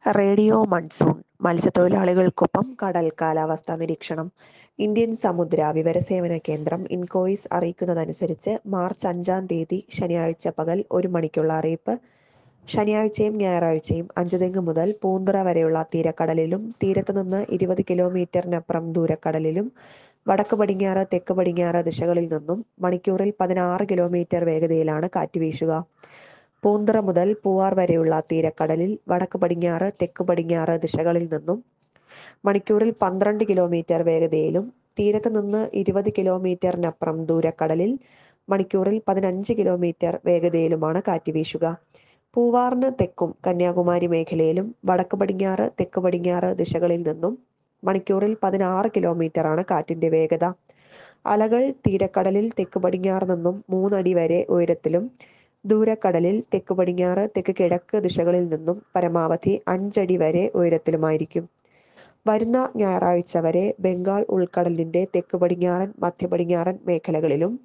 radio monsoon മത്സ്യത്തൊഴിലാളികൾക്കൊപ്പം കടൽ കാലാവസ്ഥാ നിരീക്ഷണം ഇന്ത്യൻ സമുദ്ര വിവരസേവന കേന്ദ്രം ഇൻകോയിസ് അറിയിക്കുന്നതനുസരിച്ച് മാർച്ച് അഞ്ചാം തീയതി ശനിയാഴ്ച പകൽ ഒരു മണിക്കുള്ള അറിയിപ്പ് ശനിയാഴ്ചയും ഞായറാഴ്ചയും അഞ്ചുതെങ്ങ് മുതൽ പൂന്തുറ വരെയുള്ള തീരക്കടലിലും തീരത്ത് നിന്ന് ഇരുപത് കിലോമീറ്ററിനപ്പുറം ദൂരക്കടലിലും വടക്ക് പടിഞ്ഞാറ് തെക്ക് പടിഞ്ഞാറ് ദിശകളിൽ നിന്നും മണിക്കൂറിൽ പതിനാറ് കിലോമീറ്റർ വേഗതയിലാണ് കാറ്റ് വീശുക പൂന്തുറ മുതൽ പൂവാർ വരെയുള്ള തീരക്കടലിൽ വടക്ക് പടിഞ്ഞാറ് തെക്ക് പടിഞ്ഞാറ് ദിശകളിൽ നിന്നും മണിക്കൂറിൽ പന്ത്രണ്ട് കിലോമീറ്റർ വേഗതയിലും തീരത്ത് നിന്ന് ഇരുപത് കിലോമീറ്ററിനപ്പുറം ദൂരക്കടലിൽ മണിക്കൂറിൽ പതിനഞ്ച് കിലോമീറ്റർ വേഗതയിലുമാണ് കാറ്റ് വീശുക പൂവാറിന് തെക്കും കന്യാകുമാരി മേഖലയിലും വടക്ക് പടിഞ്ഞാറ് തെക്ക് പടിഞ്ഞാറ് ദിശകളിൽ നിന്നും മണിക്കൂറിൽ പതിനാറ് കിലോമീറ്ററാണ് കാറ്റിന്റെ വേഗത അലകൾ തീരക്കടലിൽ തെക്ക് പടിഞ്ഞാറ് നിന്നും മൂന്നടി വരെ ഉയരത്തിലും ദൂരക്കടലിൽ തെക്ക് പടിഞ്ഞാറ് തെക്ക് കിഴക്ക് ദിശകളിൽ നിന്നും പരമാവധി അഞ്ചടി വരെ ഉയരത്തിലുമായിരിക്കും വരുന്ന ഞായറാഴ്ച വരെ ബംഗാൾ ഉൾക്കടലിന്റെ തെക്ക് പടിഞ്ഞാറൻ മധ്യ പടിഞ്ഞാറൻ മേഖലകളിലും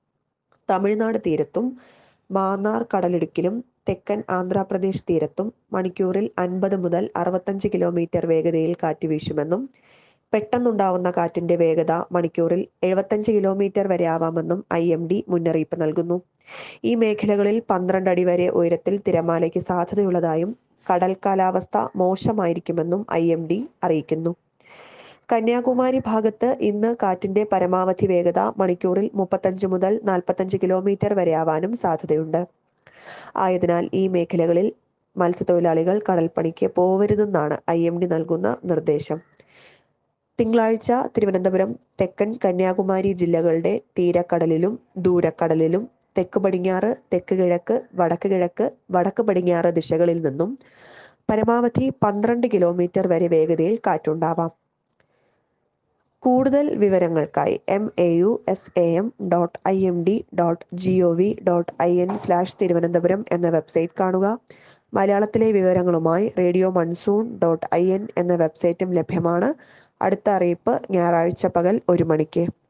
തമിഴ്നാട് തീരത്തും മാന്നാർ കടലിടുക്കിലും തെക്കൻ ആന്ധ്രാപ്രദേശ് തീരത്തും മണിക്കൂറിൽ അൻപത് മുതൽ അറുപത്തഞ്ച് കിലോമീറ്റർ വേഗതയിൽ കാറ്റ് വീശുമെന്നും പെട്ടെന്നുണ്ടാവുന്ന കാറ്റിന്റെ വേഗത മണിക്കൂറിൽ എഴുപത്തഞ്ച് കിലോമീറ്റർ വരെ ആവാമെന്നും ഐ എം ഡി മുന്നറിയിപ്പ് നൽകുന്നു ഈ മേഖലകളിൽ പന്ത്രണ്ട് അടി വരെ ഉയരത്തിൽ തിരമാലയ്ക്ക് സാധ്യതയുള്ളതായും കടൽ കാലാവസ്ഥ മോശമായിരിക്കുമെന്നും ഐ എം ഡി അറിയിക്കുന്നു കന്യാകുമാരി ഭാഗത്ത് ഇന്ന് കാറ്റിന്റെ പരമാവധി വേഗത മണിക്കൂറിൽ മുപ്പത്തഞ്ച് മുതൽ നാൽപ്പത്തഞ്ച് കിലോമീറ്റർ വരെ ആവാനും സാധ്യതയുണ്ട് ആയതിനാൽ ഈ മേഖലകളിൽ മത്സ്യത്തൊഴിലാളികൾ കടൽപ്പണിക്ക് പോവരുതെന്നാണ് ഐ എം ഡി നൽകുന്ന നിർദ്ദേശം തിങ്കളാഴ്ച തിരുവനന്തപുരം തെക്കൻ കന്യാകുമാരി ജില്ലകളുടെ തീരക്കടലിലും ദൂരക്കടലിലും തെക്ക് പടിഞ്ഞാറ് തെക്ക് കിഴക്ക് വടക്ക് കിഴക്ക് വടക്ക് പടിഞ്ഞാറ് ദിശകളിൽ നിന്നും പരമാവധി പന്ത്രണ്ട് കിലോമീറ്റർ വരെ വേഗതയിൽ കാറ്റുണ്ടാവാം കൂടുതൽ വിവരങ്ങൾക്കായി M A U S A M dot I M D dot G O V dot I N slash Thiruvananthapuram എന്ന വെബ്സൈറ്റ് കാണുക മലയാളത്തിലെ വിവരങ്ങളുമായി radio monsoon dot I N എന്ന വെബ്സൈറ്റും ലഭ്യമാണ് അടുത്ത അറിയിപ്പ് ഞായറാഴ്ച പകൽ ഒരു മണിക്ക്